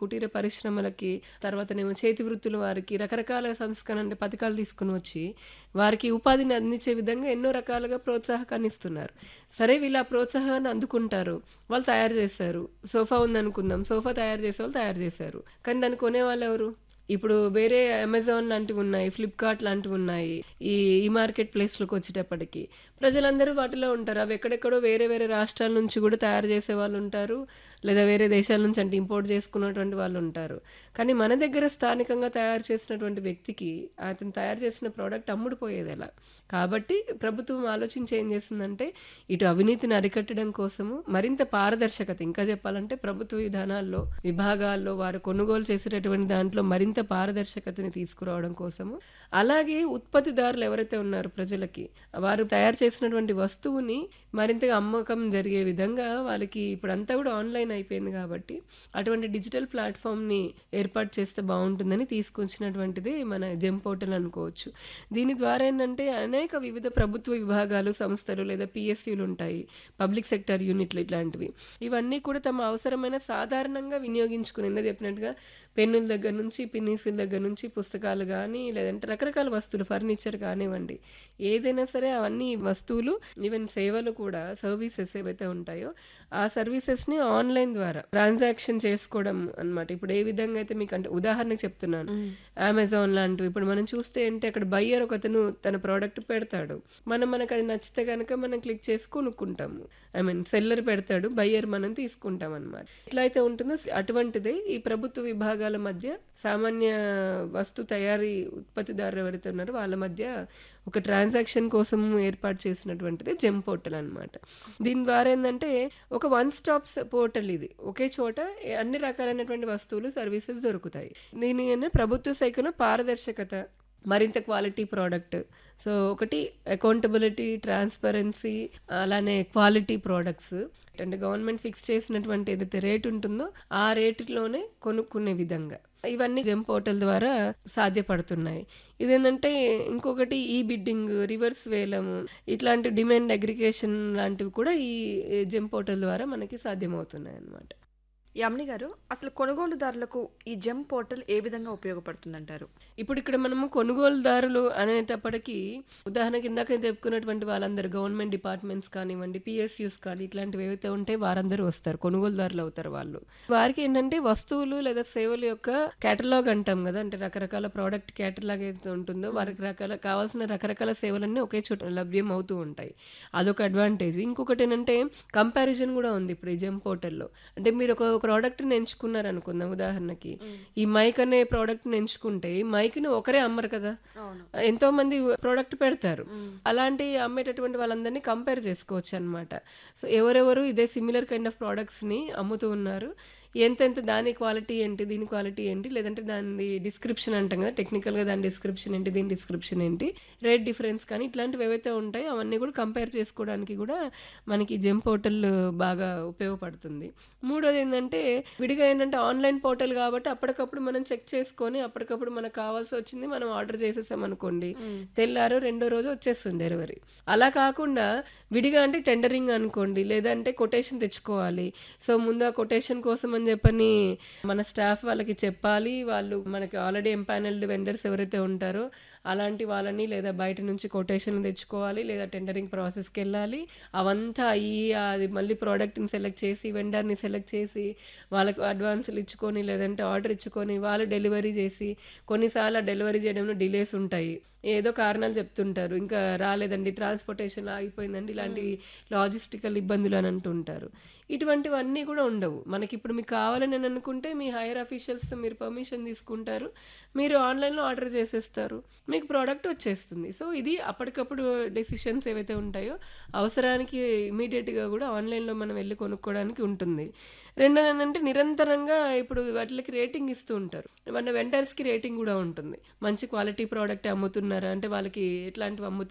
కుటీర పరిశ్రమలకి తర్వాతనేమో చేతి వృత్తుల వారికి రకరకాల సంస్కరణ అంటే పథకాలు తీసుకుని వచ్చి వారికి ఉపాధిని అందించే విధంగా ఎన్నో రకాలుగా ప్రోత్సాహకాన్ని ఇస్తున్నారు సరే వీళ్ళు ఆ ప్రోత్సాహాన్ని అందుకుంటారు వాళ్ళు తయారు చేస్తారు సోఫా ఉందనుకుందాం సోఫా తయారు చేసే వాళ్ళు తయారు చేశారు కానీ దాన్ని కొనే వాళ్ళు ఎవరు ఇప్పుడు వేరే అమెజాన్ లాంటివి ఉన్నాయి ఫ్లిప్కార్ట్ లాంటివి ఉన్నాయి ఈ ఈ మార్కెట్ ప్లేస్లోకి వచ్చేటప్పటికి ప్రజలందరూ వాటిలో ఉంటారు అవి ఎక్కడెక్కడో వేరే వేరే రాష్ట్రాల నుంచి కూడా తయారు చేసే వాళ్ళు ఉంటారు లేదా వేరే దేశాల నుంచి అంటే ఇంపోర్ట్ చేసుకున్నటువంటి వాళ్ళు ఉంటారు కానీ మన దగ్గర స్థానికంగా తయారు చేసినటువంటి వ్యక్తికి అతను తయారు చేసిన ప్రోడక్ట్ అమ్ముడుపోయేది ఎలా కాబట్టి ప్రభుత్వం ఆలోచించి ఏం చేస్తుందంటే ఇటు అవినీతిని అరికట్టడం కోసము మరింత పారదర్శకత ఇంకా చెప్పాలంటే ప్రభుత్వ విధానాల్లో విభాగాల్లో వారు కొనుగోలు చేసేటటువంటి దాంట్లో మరింత పారదర్శకతని తీసుకురావడం కోసము అలాగే ఉత్పత్తిదారులు ఎవరైతే ఉన్నారో ప్రజలకి వారు తయారు చేసినటువంటి వస్తువుని మరింతగా అమ్మకం జరిగే విధంగా వాళ్ళకి ఇప్పుడు అంతా కూడా ఆన్లైన్ అయిపోయింది కాబట్టి అటువంటి డిజిటల్ ప్లాట్ఫామ్ని ఏర్పాటు చేస్తే బాగుంటుందని తీసుకొచ్చినటువంటిది మన జెమ్ పోర్టల్ అనుకోవచ్చు దీని ద్వారా ఏంటంటే అనేక వివిధ ప్రభుత్వ విభాగాలు సంస్థలు లేదా పిఎస్సీలు ఉంటాయి పబ్లిక్ సెక్టర్ యూనిట్లు ఇట్లాంటివి ఇవన్నీ కూడా తమ అవసరమైన సాధారణంగా వినియోగించుకుని ఇందా చెప్పినట్టుగా పెన్నుల దగ్గర నుంచి పిన్నీసుల దగ్గర నుంచి పుస్తకాలు కానీ లేదంటే రకరకాల వస్తువులు ఫర్నిచర్ కానివ్వండి ఏదైనా సరే అవన్నీ వస్తువులు ఈవెన్ సేవలు కూడా సర్వీసెస్ ఏవైతే ఉంటాయో ఆ సర్వీసెస్ని ఆన్లైన్ ద్వారా ట్రాన్సాక్షన్ చేసుకోవడం అన్నమాట ఇప్పుడు ఏ విధంగా అయితే మీకు అంటే ఉదాహరణకు చెప్తున్నాను అమెజాన్ లాంటివి ఇప్పుడు మనం చూస్తే ఏంటి అక్కడ బయ్యర్ ఒక అతను తన ప్రోడక్ట్ పెడతాడు మనం మనకు అది నచ్చితే కనుక మనం క్లిక్ చేసి కొనుక్కుంటాము ఐ మీన్ సెల్లర్ పెడతాడు బయ్యర్ మనం తీసుకుంటాం అనమాట ఎట్లా అయితే ఉంటుందో అటువంటిదే ఈ ప్రభుత్వ విభాగాల మధ్య సామాన్య వస్తు తయారీ ఉత్పత్తిదారులు ఎవరైతే ఉన్నారో వాళ్ళ మధ్య ఒక ట్రాన్సాక్షన్ కోసం ఏర్పాటు చేసినటువంటిది జెమ్ పోర్టల్ అనమాట దీని ద్వారా ఏంటంటే ఒక వన్ స్టాప్ పోర్టల్ ఇది ఒకే చోట అన్ని రకాలైనటువంటి వస్తువులు సర్వీసెస్ దొరుకుతాయి దీని అనే ప్రభుత్వ శాఖను పారదర్శకత మరింత క్వాలిటీ ప్రోడక్ట్ సో ఒకటి అకౌంటబిలిటీ ట్రాన్స్పరెన్సీ అలానే క్వాలిటీ ప్రోడక్ట్స్ అంటే గవర్నమెంట్ ఫిక్స్ చేసినటువంటి ఏదైతే రేట్ ఉంటుందో ఆ రేటులోనే కొనుక్కునే విధంగా ఇవన్నీ జెమ్ పోర్టల్ ద్వారా సాధ్యపడుతున్నాయి ఇదేంటంటే ఇంకొకటి ఈ బిడ్డింగ్ రివర్స్ వేలము ఇట్లాంటి డిమాండ్ అగ్రిగేషన్ లాంటివి కూడా ఈ జెమ్ పోర్టల్ ద్వారా మనకి సాధ్యమవుతున్నాయి అన్నమాట యామిని గారు అసలు కొనుగోలుదారులకు ఈ జెమ్ పోర్టల్ ఏ విధంగా ఉపయోగపడుతుందంటారు ఇప్పుడు ఇక్కడ మనము కొనుగోలుదారులు అనేటప్పటికీ ఉదాహరణకి ఇందాక చెప్పుకున్నటువంటి వాళ్ళందరూ గవర్నమెంట్ డిపార్ట్మెంట్స్ కానివ్వండి పిఎస్యూస్ కానీ ఇట్లాంటివి ఏవైతే ఉంటే వారందరూ వస్తారు కొనుగోలుదారులు అవుతారు వాళ్ళు వారికి ఏంటంటే వస్తువులు లేదా సేవల యొక్క కేటలాగ్ అంటాం కదా అంటే రకరకాల ప్రోడక్ట్ కేటలాగ్ ఏదైతే ఉంటుందో వారికి రకాల కావాల్సిన రకరకాల సేవలన్నీ ఒకే చోట లభ్యం అవుతూ ఉంటాయి అదొక అడ్వాంటేజ్ ఇంకొకటి ఏంటంటే కంపారిజన్ కూడా ఉంది ఇప్పుడు ఈ జెమ్ పోర్టల్లో అంటే మీరు ఒక ప్రోడక్ట్ని ఎంచుకున్నారు అనుకుందాం ఉదాహరణకి ఈ మైక్ అనే ప్రోడక్ట్ని ఎంచుకుంటే ఈ మైక్ని ఒకరే అమ్మరు కదా ఎంతో మంది ప్రోడక్ట్ పెడతారు అలాంటి అమ్మేటటువంటి వాళ్ళందరినీ కంపేర్ చేసుకోవచ్చు అనమాట సో ఎవరెవరు ఇదే సిమిలర్ కైండ్ ఆఫ్ ప్రోడక్ట్స్ని అమ్ముతూ ఉన్నారు ఎంతెంత దాని క్వాలిటీ ఏంటి దీని క్వాలిటీ ఏంటి లేదంటే దాని డిస్క్రిప్షన్ అంటాం కదా టెక్నికల్గా దాని డిస్క్రిప్షన్ ఏంటి దీని డిస్క్రిప్షన్ ఏంటి రేట్ డిఫరెన్స్ కానీ ఇట్లాంటివి ఏవైతే ఉంటాయో అవన్నీ కూడా కంపేర్ చేసుకోవడానికి కూడా మనకి జెమ్ పోర్టల్ బాగా ఉపయోగపడుతుంది మూడోది ఏంటంటే విడిగా ఏంటంటే ఆన్లైన్ పోర్టల్ కాబట్టి అప్పటికప్పుడు మనం చెక్ చేసుకొని అప్పటికప్పుడు మనకు కావాల్సి వచ్చింది మనం ఆర్డర్ చేసేసాం అనుకోండి తెల్లారో రెండో రోజు వచ్చేస్తుంది డెలివరీ అలా కాకుండా విడిగా అంటే టెండరింగ్ అనుకోండి లేదంటే కొటేషన్ తెచ్చుకోవాలి సో ముందు ఆ కొటేషన్ కోసం అని చెప్పని మన స్టాఫ్ వాళ్ళకి చెప్పాలి వాళ్ళు మనకి ఆల్రెడీ ఎంపానల్డ్ వెండర్స్ ఎవరైతే ఉంటారో అలాంటి వాళ్ళని లేదా బయట నుంచి కొటేషన్ తెచ్చుకోవాలి లేదా టెండరింగ్ ప్రాసెస్కి వెళ్ళాలి అవంతా అయ్యి అది మళ్ళీ ప్రోడక్ట్ని సెలెక్ట్ చేసి వెండర్ని సెలెక్ట్ చేసి వాళ్ళకు అడ్వాన్సులు ఇచ్చుకొని లేదంటే ఆర్డర్ ఇచ్చుకొని వాళ్ళు డెలివరీ చేసి కొన్నిసార్లు ఆ డెలివరీ చేయడంలో డిలేస్ ఉంటాయి ఏదో కారణాలు చెప్తుంటారు ఇంకా రాలేదండి ట్రాన్స్పోర్టేషన్ ఆగిపోయిందండి ఇలాంటి లాజిస్టికల్ ఇబ్బందులు అని అంటుంటారు ఇటువంటివన్నీ కూడా ఉండవు మనకి ఇప్పుడు మీకు కావాలని అని అనుకుంటే మీ హైయర్ అఫీషియల్స్ మీరు పర్మిషన్ తీసుకుంటారు మీరు ఆన్లైన్లో ఆర్డర్ చేసేస్తారు మీకు ప్రోడక్ట్ వచ్చేస్తుంది సో ఇది అప్పటికప్పుడు డెసిషన్స్ ఏవైతే ఉంటాయో అవసరానికి ఇమీడియట్గా కూడా ఆన్లైన్లో మనం వెళ్ళి కొనుక్కోవడానికి ఉంటుంది రెండోది ఏంటంటే నిరంతరంగా ఇప్పుడు వాటికి రేటింగ్ ఇస్తూ ఉంటారు మన వెండర్స్కి రేటింగ్ కూడా ఉంటుంది మంచి క్వాలిటీ ప్రోడక్ట్ అమ్ముతున్నారా అంటే వాళ్ళకి ఎట్లాంటివి అమ్ముతున్నారు